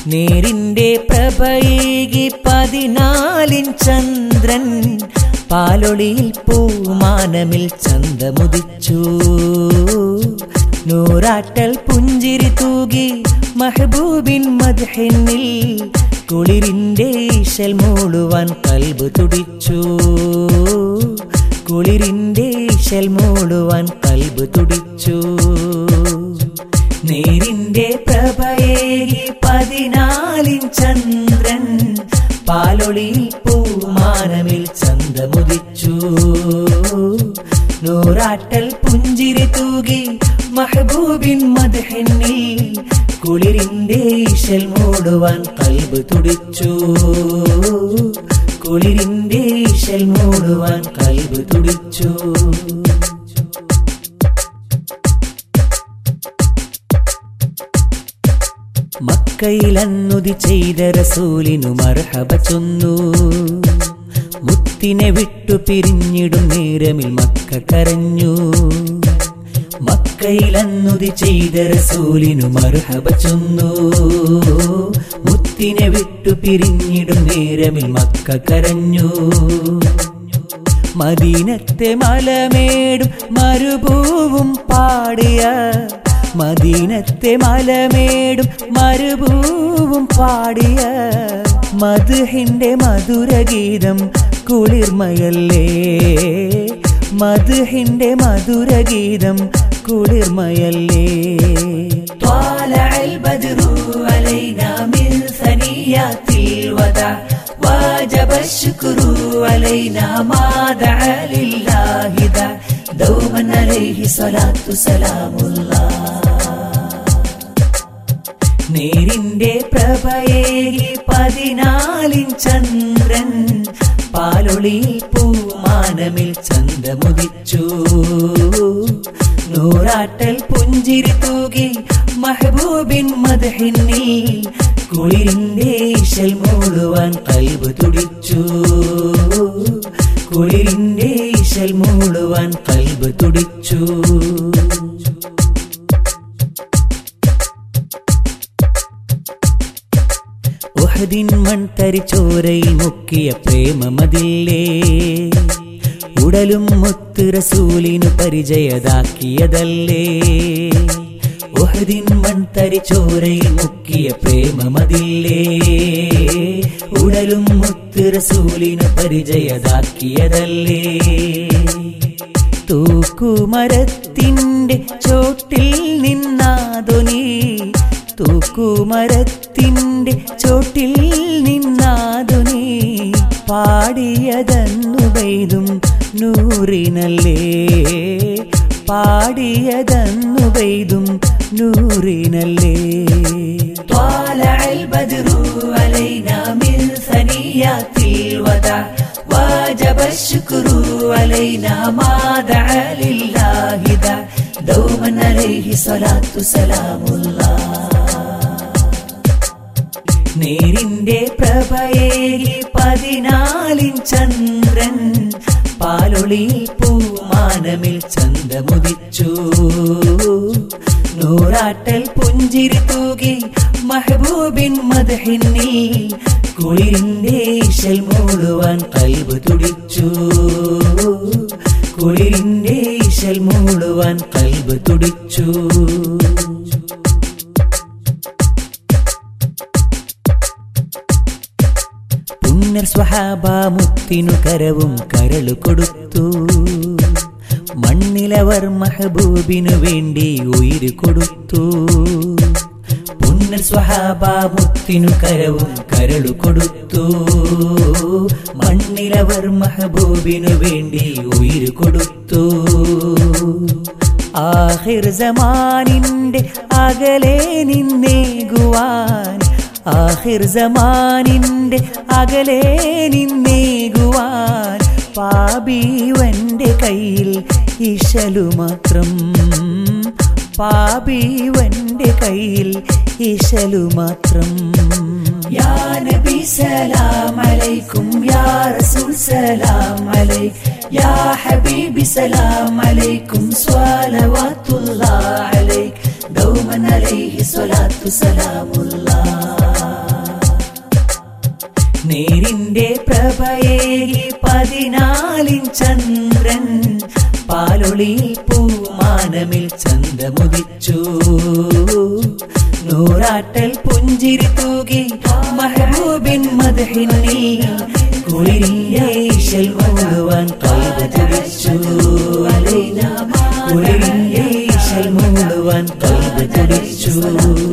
നേരിന്റെ പ്രഭയേകി പതിനാലിൻ ചന്ദ്രൻ പാലൊളിയിൽ പൂമാനമിൽ ചന്തമുദിച്ചു നൂറാട്ടൽ പുഞ്ചിരി തൂകി മഹബൂബിൻ മദ്ഹിന്നിൽ കുളിരിന്റെ ഈശൽ മൂളുവാൻ കൽബ് തുടിച്ചു കുളിരിന്റെ ഈശൽ മൂളുവാൻ കൽബ് തുടിച്ചു നേരിന്റെ പ്രഭയേകി പതിനാലിൻ ചന്ദ്രൻ പാലൊളിയിൽ പൂമാനമിൽ ചന്തമുദിച്ചു നൂറാട്ടൽ പുഞ്ചിരി തൂകി മഹബൂബിൻ മദ്ഹിന്നിൽ കുളിരിന്റെ ഈശൽ മൂടുവാൻ കൽബ് തുടിച്ചു കുളിരിന്റെ ഈശൽ മൂടുവാൻ കൽബ് തുടിച്ചു മക്കയിലന്നുതി ചെയ്ത റസൂലിനു മർഹബ ചൊന്നു മുത്തിനെ വിട്ടു പിരിഞ്ഞിടും നേരമിൽ മക്ക കരഞ്ഞു മക്കയിലന്നുതി ചെയ്ത റസൂലിനു മർഹബ ചൊന്നു മുത്തിനെ വിട്ടു പിരിഞ്ഞിടും നേരമിൽ മക്ക കരഞ്ഞു മദീനത്തെ മലമേടും മരുഭൂവും പാടിയ മദീനത്തെ മലമേടും മരുഭൂവും പാടിയ മധുഹിന്റെ മധുരഗീതം കുളിർമയല്ലേ മധുഹിന്റെ മധുരഗീതം കുളിർമയല്ലേ طالع البدر علينا من ثنيات الوداع وجب الشكر علينا ما دعا لله داع دوما عليه صلاة سلام الله നേരിന്റെ പ്രഭയേകി പതിനാലിൻ ചന്ദ്രൻ പാലൊളിയിൽ പൂമാനമിൽ ചന്തമുദിച്ചു നൂറാട്ടൽ പുഞ്ചിരി തൂകി മഹബൂബിൻ മദ്ഹിന്നിൽ കുളിരിന്റെ ഈശൽ മൂടുവാൻ കൽബ് തുടിച്ചു കുളിരിന്റെ ഈശൽ മൂടുവാൻ കൽബ് തുടിച്ചു ഉഹദിൻ മൺതരിച്ചോരയിൽ മുക്കിയ പ്രേമമതില്ലേ ഉടലും മുത്ത് റസൂലിനു പരിചയതാക്കിയതല്ലേ ഉഹദിൻ മൺതരിച്ചോരയിൽ മുക്കിയ പ്രേമമതില്ലേ ഉടലും മുത്ത് റസൂലിനു പരിചയതാക്കിയതല്ലേ തൂക്കുമരത്തിൻ്റെ ചോട്ടിൽ നിന്നാതൊനീ തൂക്കുമരത്തിൻ്റെ ചോട്ടിൽ നിന്നാതുനീ പാടിയതന്നു പെയ്തും നൂറിനല്ലേ പാടിയതന്നു പെയ്തും നൂറിനല്ലേ طالع البدر علينا من ثنيات الوداع وجب الشكر علينا ما دعا لله داع دوما عليه صلاة سلام الله നേരിന്റെ പ്രഭയേകി പതിനാലിൻ ചന്ദ്രൻ പാലൊളിയിൽ പൂമാനമിൽ ചന്തമുദിച്ചു നൂറാട്ടൽ പുഞ്ചിരി തൂകി മഹബൂബിൻ മദ്ഹിന്നിൽ കുളിരിന്റെ ഈശൽ മൂടുവാൻ കൽബ് തുടിച്ചു കുളിരിന്റെ ഈശൽ മൂടുവാൻ കൽബ് തുടിച്ചു പുണ്യർ സ്വഹാബ മുത്തിനു കരവും കരളു കൊടുത്തു മണ്ണിലവർ മഹബൂബിനു വേണ്ടി ഉയിര് കൊടുത്തു പുണ്യർ സ്വഹാബ മുത്തിനു കരവും കരളു കൊടുത്തു മണ്ണിലവർ മഹബൂബിനു വേണ്ടി ഉയിര് കൊടുത്തു ആഹിർ സമാനിന്റെ അകലെ നിന്നേകുവാൻ ആഹിർ സമാനിന്റെ അകലെ നിന്നേകുവാൻ പാപിവന്റെ കയ്യിൽ ഇശലു മാത്രം പാപിവന്റെ കയ്യിൽ ഇശലു മാത്രം യാ നബി സലാം അലൈക്കും യാ റസൂൽ സലാം അലൈക് യാ ഹബീബി സലാം അലൈക്കും സ്വലവാത്തുല്ലാ അലൈക് ദൗമൻ അലൈഹി സ്വലാത്തു സലാമുല്ലാ നിന്റെ പ്രഭയേകി പതിനാലിൻ ചന്ദ്രൻ പാലൊളി പൂമാനമിൽ ചന്തമുദിച്ചു നൂറാട്ടൽ പുഞ്ചിരി തൂകി മഹബൂബിൻ മദഹിന്നിൽ കുളിരിന്റെ ഈശൽ മൂടുവാൻ കൈത തുടിച്ചു കുളിരിന്റെ ഈശൽ മൂടുവാൻ കൈത തുടിച്ചു